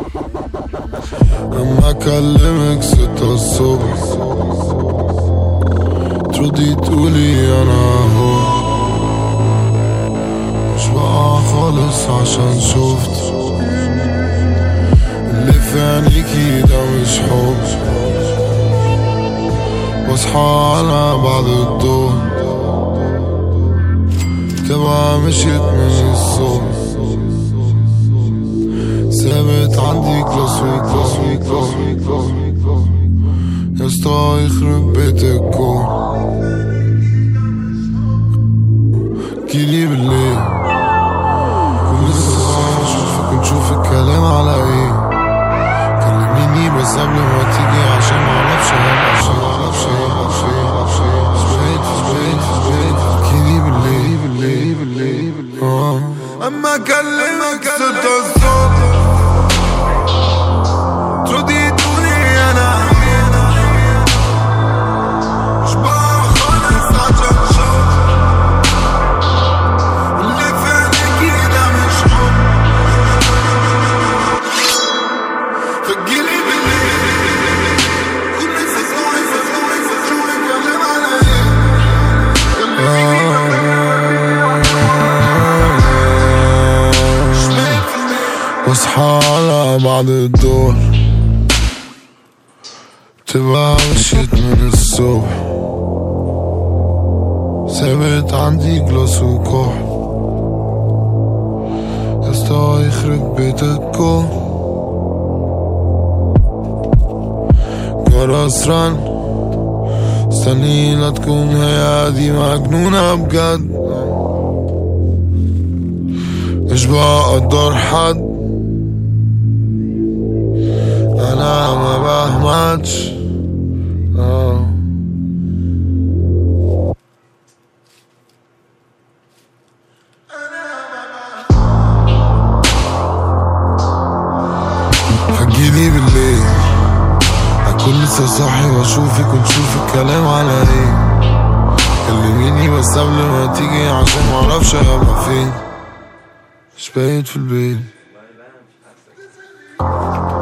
اما اكلمك ستة الصبح تردي تقولي انا هو مش بقى خالص عشان شفت اللي في عينيكي ده مش حب واصحى على بعد الظهر تبقى مشيت من الصبح ثابت عندي كلاس وكلاس وكلاس وكلاس يا اسطى يخرب بيت الكون جيلي بالليل كل صباح اشوفك ونشوف الكلام على ايه كلميني بس قبل ما تيجي عشان معرفش معرفش معرفش معرفش معرفش سبيت سبيت سبيت جيلي بالليل بالليل بالليل بالليل آه. اما اكلمك ستة الصبح تردي تقولي انا مش بقى خالص عشان شوف اللي في عينيكي ده مش حب فجيلي بالليل كل ساعة ساعة ساعة كلام على ايه واصحى على بعد الدور تبقى مشيت من الصبح ثابت عندي جلاس وكحل يا اسطى يخرب بيتك كون جرس رن استني لا تكون هي دي مجنونة بجد مش بقدر حد انا ما بهمتش آه. هتجيلي بالليل هكون لسه صاحي واشوفك ونشوف الكلام على ايه كلميني بس قبل ما تيجي عشان معرفش هبقى فين مش بايت في البيت